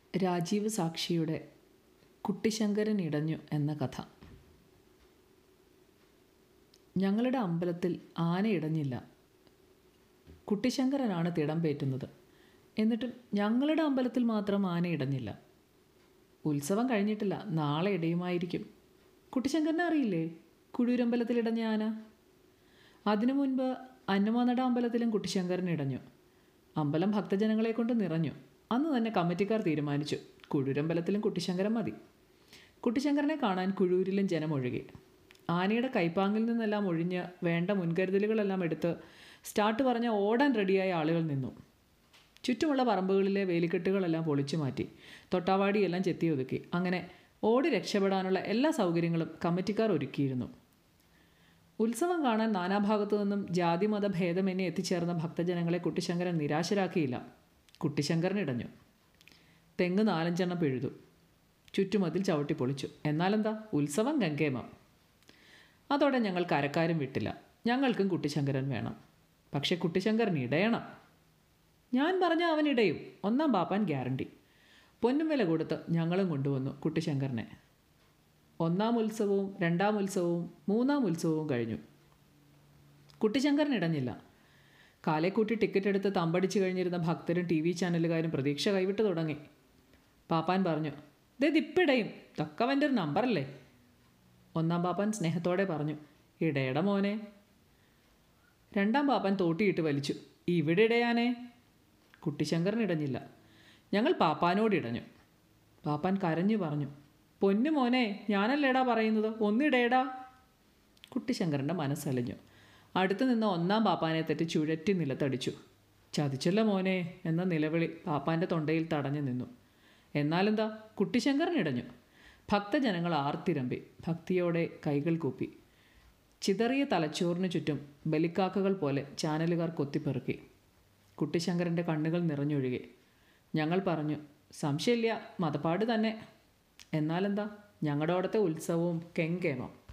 രാജീവ് സാക്ഷിയുടെ കുട്ടിശങ്കരൻ ഇടഞ്ഞു എന്ന കഥ ഞങ്ങളുടെ അമ്പലത്തിൽ ആന ഇടഞ്ഞില്ല കുട്ടിശങ്കരനാണ് തിടം പേറ്റുന്നത് എന്നിട്ടും ഞങ്ങളുടെ അമ്പലത്തിൽ മാത്രം ആന ഇടഞ്ഞില്ല ഉത്സവം കഴിഞ്ഞിട്ടില്ല നാളെ ഇടയുമായിരിക്കും കുട്ടിശങ്കരനെ അറിയില്ലേ കുഴൂരമ്പലത്തിൽ ഇടഞ്ഞ ആന അതിനു മുൻപ് അന്നമാനട അമ്പലത്തിലും കുട്ടിശങ്കരൻ ഇടഞ്ഞു അമ്പലം ഭക്തജനങ്ങളെ കൊണ്ട് നിറഞ്ഞു അന്ന് തന്നെ കമ്മിറ്റിക്കാർ തീരുമാനിച്ചു കുഴൂരമ്പലത്തിലും കുട്ടിശങ്കരൻ മതി കുട്ടിശങ്കരനെ കാണാൻ കുഴൂരിലും ജനം ഒഴുകി ആനയുടെ കൈപ്പാങ്ങിൽ നിന്നെല്ലാം ഒഴിഞ്ഞ് വേണ്ട മുൻകരുതലുകളെല്ലാം എടുത്ത് സ്റ്റാർട്ട് പറഞ്ഞ ഓടാൻ റെഡിയായ ആളുകൾ നിന്നു ചുറ്റുമുള്ള പറമ്പുകളിലെ വേലിക്കെട്ടുകളെല്ലാം പൊളിച്ചു മാറ്റി തൊട്ടാവാടിയെല്ലാം ചെത്തി ഒതുക്കി അങ്ങനെ ഓടി രക്ഷപ്പെടാനുള്ള എല്ലാ സൗകര്യങ്ങളും കമ്മിറ്റിക്കാർ ഒരുക്കിയിരുന്നു ഉത്സവം കാണാൻ നാനാഭാഗത്തു നിന്നും ജാതിമത ഭേദമെന്നെ എത്തിച്ചേർന്ന ഭക്തജനങ്ങളെ കുട്ടിശങ്കരൻ നിരാശരാക്കിയില്ല കുട്ടിശങ്കരൻ ഇടഞ്ഞു തെങ്ങ് നാലഞ്ചെണ്ണം പിഴുതു ചുറ്റുമതിൽ ചവിട്ടി പൊളിച്ചു എന്നാലെന്താ ഉത്സവം ഗംഗേമം അതോടെ ഞങ്ങൾ കരക്കാരും വിട്ടില്ല ഞങ്ങൾക്കും കുട്ടിശങ്കരൻ വേണം പക്ഷെ കുട്ടിശങ്കരൻ ഇടയണം ഞാൻ പറഞ്ഞ അവൻ ഇടയും ഒന്നാം പാപ്പാൻ ഗ്യാരണ്ടി പൊന്നും വില കൊടുത്ത് ഞങ്ങളും കൊണ്ടുവന്നു കുട്ടിശങ്കരനെ ഒന്നാം ഉത്സവവും രണ്ടാം ഉത്സവവും മൂന്നാം ഉത്സവവും കഴിഞ്ഞു കുട്ടിശങ്കരൻ ഇടഞ്ഞില്ല കാലെ കൂട്ടി ടിക്കറ്റ് എടുത്ത് തമ്പടിച്ച് കഴിഞ്ഞിരുന്ന ഭക്തരും ടി വി ചാനലുകാരും പ്രതീക്ഷ കൈവിട്ട് തുടങ്ങി പാപ്പാൻ പറഞ്ഞു ദേ ദിപ്പിടയും തക്കവൻ്റെ ഒരു നമ്പറല്ലേ ഒന്നാം പാപ്പാൻ സ്നേഹത്തോടെ പറഞ്ഞു ഇടയട മോനെ രണ്ടാം പാപ്പാൻ തോട്ടിയിട്ട് വലിച്ചു ഇവിടെ ഇടയാനേ കുട്ടിശങ്കരൻ ഇടഞ്ഞില്ല ഞങ്ങൾ പാപ്പാനോട് ഇടഞ്ഞു പാപ്പാൻ കരഞ്ഞു പറഞ്ഞു പൊന്നു മോനെ ഞാനല്ലേടാ പറയുന്നത് ഒന്നിടേടാ കുട്ടിശങ്കരൻ്റെ മനസ്സലിഞ്ഞു അടുത്ത് നിന്ന് ഒന്നാം പാപ്പാനെ തെറ്റി ചുഴറ്റി നിലത്തടിച്ചു ചതിച്ചല്ല മോനെ എന്ന നിലവിളി പാപ്പാൻ്റെ തൊണ്ടയിൽ തടഞ്ഞു നിന്നു എന്നാലെന്താ കുട്ടിശങ്കരൻ ഇടഞ്ഞു ഭക്തജനങ്ങൾ ആർത്തിരമ്പി ഭക്തിയോടെ കൈകൾ കൂപ്പി ചിതറിയ തലച്ചോറിന് ചുറ്റും ബലിക്കാക്കകൾ പോലെ ചാനലുകാർ കൊത്തിപ്പെറുക്കി കുട്ടിശങ്കരൻ്റെ കണ്ണുകൾ നിറഞ്ഞൊഴുകി ഞങ്ങൾ പറഞ്ഞു സംശയമില്ല മതപ്പാട് തന്നെ എന്നാലെന്താ ഞങ്ങളുടെ അവിടുത്തെ ഉത്സവവും കെങ്കേമം